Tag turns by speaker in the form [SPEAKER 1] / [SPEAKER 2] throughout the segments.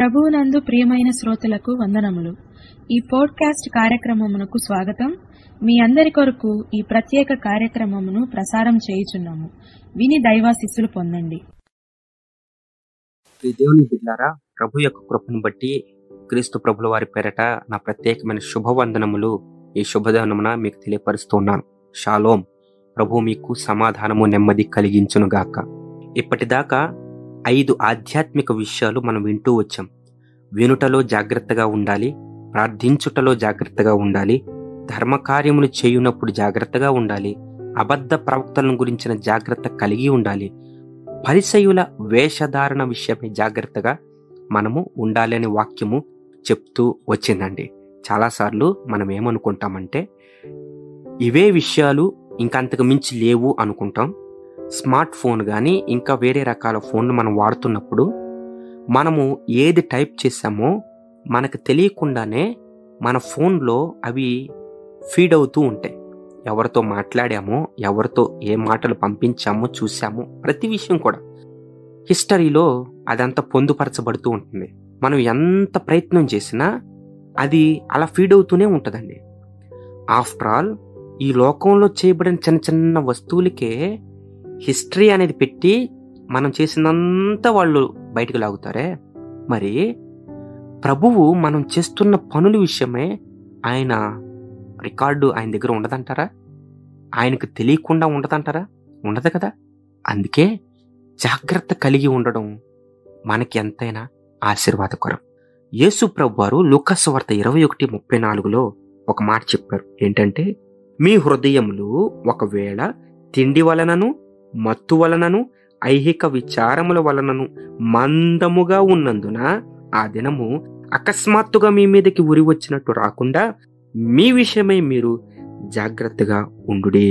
[SPEAKER 1] ప్రభువునందు ప్రియమైన శ్రోతలకు వందనములు ఈ పోడ్కాస్ట్ కార్యక్రమమునకు స్వాగతం మీ అందరి కొరకు ఈ ప్రత్యేక కార్యక్రమమును ప్రసారం చేయుచున్నాము విని దైవాశిస్సులు పొందండి
[SPEAKER 2] ప్రియ దేవుని బిడ్డారా ప్రభు యొక్క కృపను బట్టి క్రీస్తు ప్రభుల వారి పేరట నా ప్రత్యేకమైన శుభవందనములు ఈ శుభదనమున మీకు తెలియపరుస్తున్నాను షాలోం ప్రభు మీకు సమాధానము నెమ్మది కలిగించును గాక ఇప్పటిదాకా ఐదు ఆధ్యాత్మిక విషయాలు మనం వింటూ వచ్చాం వినుటలో జాగ్రత్తగా ఉండాలి ప్రార్థించుటలో జాగ్రత్తగా ఉండాలి ధర్మ కార్యములు చేయునప్పుడు జాగ్రత్తగా ఉండాలి అబద్ధ ప్రవక్తలను గురించిన జాగ్రత్త కలిగి ఉండాలి పరిసయుల వేషధారణ విషయమై జాగ్రత్తగా మనము ఉండాలని వాక్యము చెప్తూ వచ్చిందండి చాలాసార్లు మనం ఏమనుకుంటామంటే ఇవే విషయాలు ఇంకా అంతకు మించి లేవు అనుకుంటాం స్మార్ట్ ఫోన్ కానీ ఇంకా వేరే రకాల ఫోన్లు మనం వాడుతున్నప్పుడు మనము ఏది టైప్ చేసామో మనకు తెలియకుండానే మన ఫోన్లో అవి ఫీడ్ అవుతూ ఉంటాయి ఎవరితో మాట్లాడామో ఎవరితో ఏ మాటలు పంపించామో చూసామో ప్రతి విషయం కూడా హిస్టరీలో అదంతా పొందుపరచబడుతూ ఉంటుంది మనం ఎంత ప్రయత్నం చేసినా అది అలా ఫీడ్ అవుతూనే ఉంటుందండి ఆఫ్టర్ ఆల్ ఈ లోకంలో చేయబడిన చిన్న చిన్న వస్తువులకే హిస్టరీ అనేది పెట్టి మనం చేసినంత వాళ్ళు బయటకు లాగుతారే మరి ప్రభువు మనం చేస్తున్న పనుల విషయమే ఆయన రికార్డు ఆయన దగ్గర ఉండదంటారా ఆయనకు తెలియకుండా ఉండదంటారా ఉండదు కదా అందుకే జాగ్రత్త కలిగి ఉండడం మనకి ఎంతైనా ఆశీర్వాదకరం యేసు ప్రభు వారు లూకస్ వార్త ఇరవై ఒకటి ముప్పై నాలుగులో ఒక మాట చెప్పారు ఏంటంటే మీ హృదయములు ఒకవేళ తిండి వలనను మత్తు వలనను ఐహిక విచారముల వలనను మందముగా ఉన్నందున ఆ దినము అకస్మాత్తుగా మీ మీదకి ఉరి వచ్చినట్టు రాకుండా మీ విషయమై మీరు జాగ్రత్తగా ఉండుడి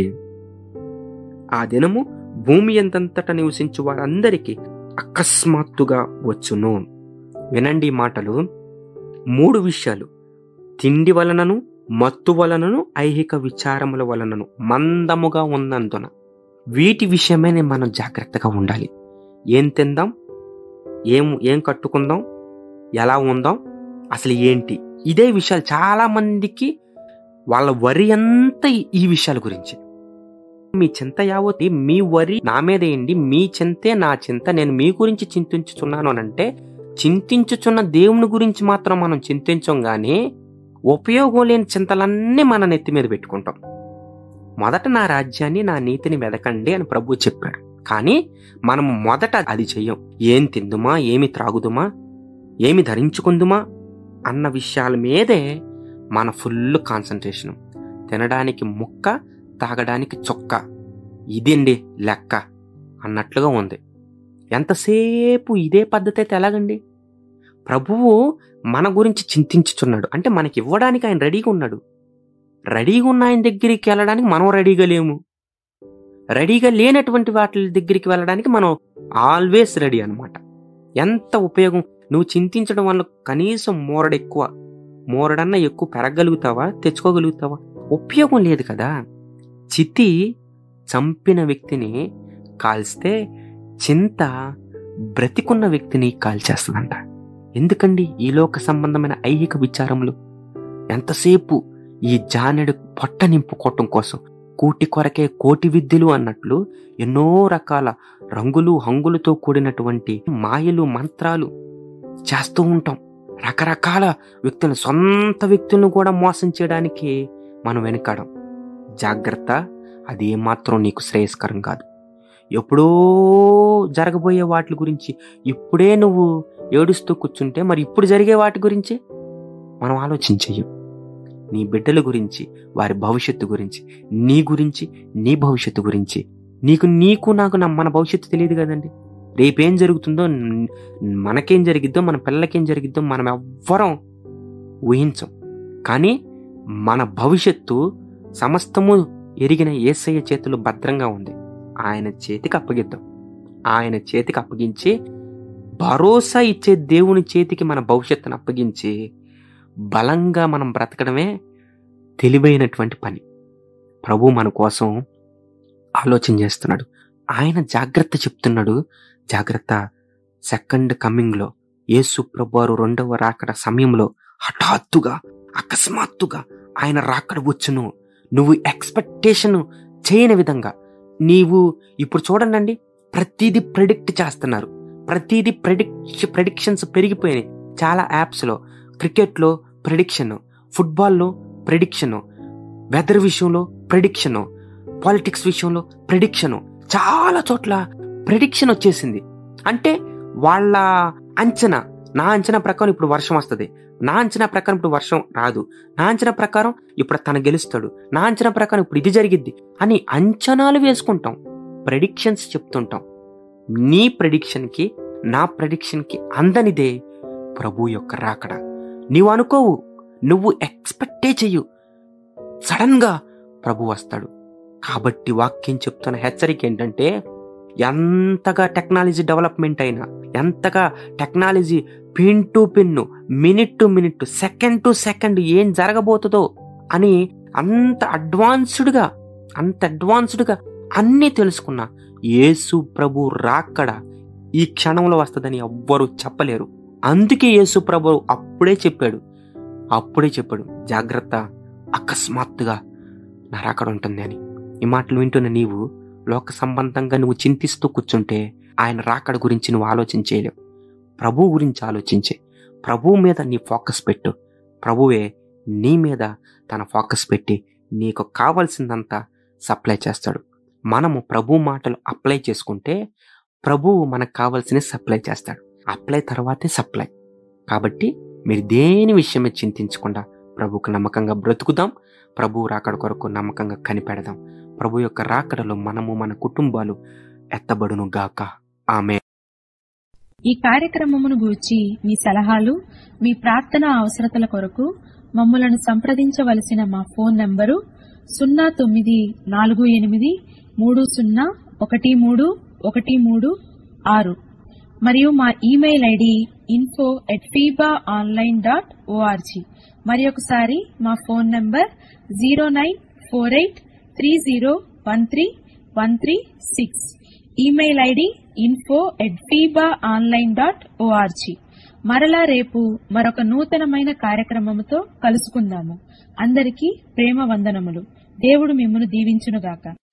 [SPEAKER 2] ఆ దినము భూమి ఎంతంతట నివసించు వారందరికీ అకస్మాత్తుగా వచ్చును వినండి ఈ మాటలు మూడు విషయాలు తిండి వలనను మత్తు వలనను ఐహిక విచారముల వలనను మందముగా ఉన్నందున వీటి విషయమే మనం జాగ్రత్తగా ఉండాలి ఏం తిందాం ఏం ఏం కట్టుకుందాం ఎలా ఉందాం అసలు ఏంటి ఇదే విషయాలు చాలా మందికి వాళ్ళ వరి అంతా ఈ విషయాల గురించి మీ చింత యావతి మీ వరి నా మీద ఏంటి మీ చింతే నా చింత నేను మీ గురించి చింతించుచున్నాను అని అంటే చింతించుచున్న దేవుని గురించి మాత్రం మనం చింతించం గాని ఉపయోగం లేని చింతలన్నీ మన నెత్తి మీద పెట్టుకుంటాం మొదట నా రాజ్యాన్ని నా నీతిని వెదకండి అని ప్రభు చెప్పాడు కానీ మనం మొదట అది చెయ్యం ఏం తిందుమా ఏమి త్రాగుదుమా ఏమి ధరించుకుందుమా అన్న విషయాల మీదే మన ఫుల్ కాన్సన్ట్రేషన్ తినడానికి ముక్క తాగడానికి చొక్క ఇదండి లెక్క అన్నట్లుగా ఉంది ఎంతసేపు ఇదే పద్ధతి అయితే ఎలాగండి ప్రభువు మన గురించి చింతించుచున్నాడు అంటే మనకి ఇవ్వడానికి ఆయన రెడీగా ఉన్నాడు రెడీగా ఉన్న ఆయన దగ్గరికి వెళ్ళడానికి మనం రెడీగా లేము రెడీగా లేనటువంటి వాటి దగ్గరికి వెళ్ళడానికి మనం ఆల్వేస్ రెడీ అనమాట ఎంత ఉపయోగం నువ్వు చింతించడం వల్ల కనీసం మోరడు ఎక్కువ మోరడన్నా ఎక్కువ పెరగలుగుతావా తెచ్చుకోగలుగుతావా ఉపయోగం లేదు కదా చితి చంపిన వ్యక్తిని కాల్స్తే చింత బ్రతికున్న వ్యక్తిని కాల్చేస్తుందంట ఎందుకండి ఈ లోక సంబంధమైన ఐహిక విచారములు ఎంతసేపు ఈ జానెడు పొట్ట నింపుకోవటం కోసం కూటి కొరకే కోటి విద్యలు అన్నట్లు ఎన్నో రకాల రంగులు హంగులతో కూడినటువంటి మాయలు మంత్రాలు చేస్తూ ఉంటాం రకరకాల వ్యక్తులను సొంత వ్యక్తులను కూడా మోసం చేయడానికి మనం వెనకాడం జాగ్రత్త అది ఏమాత్రం నీకు శ్రేయస్కరం కాదు ఎప్పుడో జరగబోయే వాటి గురించి ఇప్పుడే నువ్వు ఏడుస్తూ కూర్చుంటే మరి ఇప్పుడు జరిగే వాటి గురించి మనం ఆలోచించయ్యం నీ బిడ్డల గురించి వారి భవిష్యత్తు గురించి నీ గురించి నీ భవిష్యత్తు గురించి నీకు నీకు నాకు నా మన భవిష్యత్తు తెలియదు కదండి రేపేం జరుగుతుందో మనకేం జరిగిద్దో మన పిల్లలకేం జరిగిద్దో మనం ఎవ్వరం ఊహించం కానీ మన భవిష్యత్తు సమస్తము ఎరిగిన ఏసయ్య చేతులు భద్రంగా ఉంది ఆయన చేతికి అప్పగిద్దాం ఆయన చేతికి అప్పగించి భరోసా ఇచ్చే దేవుని చేతికి మన భవిష్యత్తును అప్పగించి బలంగా మనం బ్రతకడమే తెలివైనటువంటి పని ప్రభు మన కోసం ఆలోచన చేస్తున్నాడు ఆయన జాగ్రత్త చెప్తున్నాడు జాగ్రత్త సెకండ్ కమింగ్లో యేసు ప్రభువారు రెండవ రాకడ సమయంలో హఠాత్తుగా అకస్మాత్తుగా ఆయన రాకడ వచ్చును నువ్వు ఎక్స్పెక్టేషన్ చేయని విధంగా నీవు ఇప్పుడు చూడండి ప్రతిదీ ప్రెడిక్ట్ చేస్తున్నారు ప్రతిదీ ప్రెడిక్ట్ ప్రెడిక్షన్స్ పెరిగిపోయినాయి చాలా యాప్స్లో క్రికెట్లో ప్రెడిక్షన్ ఫుట్బాల్లో ప్రెడిక్షన్ వెదర్ విషయంలో ప్రెడిక్షన్ పాలిటిక్స్ విషయంలో ప్రెడిక్షన్ చాలా చోట్ల ప్రెడిక్షన్ వచ్చేసింది అంటే వాళ్ళ అంచనా నా అంచనా ప్రకారం ఇప్పుడు వర్షం వస్తుంది నా అంచనా ప్రకారం ఇప్పుడు వర్షం రాదు నా అంచనా ప్రకారం ఇప్పుడు తను గెలుస్తాడు నా అంచనా ప్రకారం ఇప్పుడు ఇది జరిగిద్ది అని అంచనాలు వేసుకుంటాం ప్రెడిక్షన్స్ చెప్తుంటాం నీ ప్రెడిక్షన్కి నా ప్రెడిక్షన్కి అందనిదే ప్రభు యొక్క రాకడ నీవు అనుకోవు నువ్వు ఎక్స్పెక్టే చెయ్యు సడన్ గా ప్రభు వస్తాడు కాబట్టి వాక్యం చెప్తున్న హెచ్చరిక ఏంటంటే ఎంతగా టెక్నాలజీ డెవలప్మెంట్ అయినా ఎంతగా technology pin to pin minute to minute second to second ఏం జరగబోతుందో అని అంత అడ్వాన్స్డ్గా అంత అడ్వాన్స్డ్గా అన్నీ తెలుసుకున్నా యేసు ప్రభు రాకడ ఈ క్షణంలో వస్తుందని ఎవ్వరూ చెప్పలేరు అందుకే యేసు ప్రభు అప్పుడే చెప్పాడు అప్పుడే చెప్పాడు జాగ్రత్త అకస్మాత్తుగా నా రాకడ ఉంటుంది అని ఈ మాటలు వింటున్న నీవు లోక సంబంధంగా నువ్వు చింతిస్తూ కూర్చుంటే ఆయన రాకడ గురించి నువ్వు ఆలోచన చేయలేవు ప్రభు గురించి ఆలోచించే ప్రభు మీద నీ ఫోకస్ పెట్టు ప్రభువే నీ మీద తన ఫోకస్ పెట్టి నీకు కావలసిందంతా సప్లై చేస్తాడు మనము ప్రభు మాటలు అప్లై చేసుకుంటే ప్రభువు మనకు కావాల్సిన సప్లై చేస్తాడు అప్లై తర్వాతే సప్లై కాబట్టి మీరు దేని విషయమే చింతించకుండా ప్రభుకు నమ్మకంగా బ్రతుకుదాం ప్రభు రాకడ కొరకు నమ్మకంగా కనిపెడదాం ప్రభు యొక్క రాకడలో మనము మన కుటుంబాలు ఎత్తబడును గాక ఆమె
[SPEAKER 1] ఈ కార్యక్రమమును గూర్చి మీ సలహాలు మీ ప్రార్థన అవసరతల కొరకు మమ్మలను సంప్రదించవలసిన మా ఫోన్ నంబరు సున్నా తొమ్మిది నాలుగు ఎనిమిది మూడు సున్నా ఒకటి మూడు ఒకటి మూడు ఆరు మరియు మా email ID info at Feeba online dot ORG మరి ఒకసారి మా phone number zero nine four eight three zero one three one three six email ID info at Feeba online dot ORG మరలా రేపు మరొక నూతనమైన కార్యక్రమముతో కలుసుకుందాము అందరికీ ప్రేమ వందనములు దేవుడు మిమ్మను దీవించునుగాక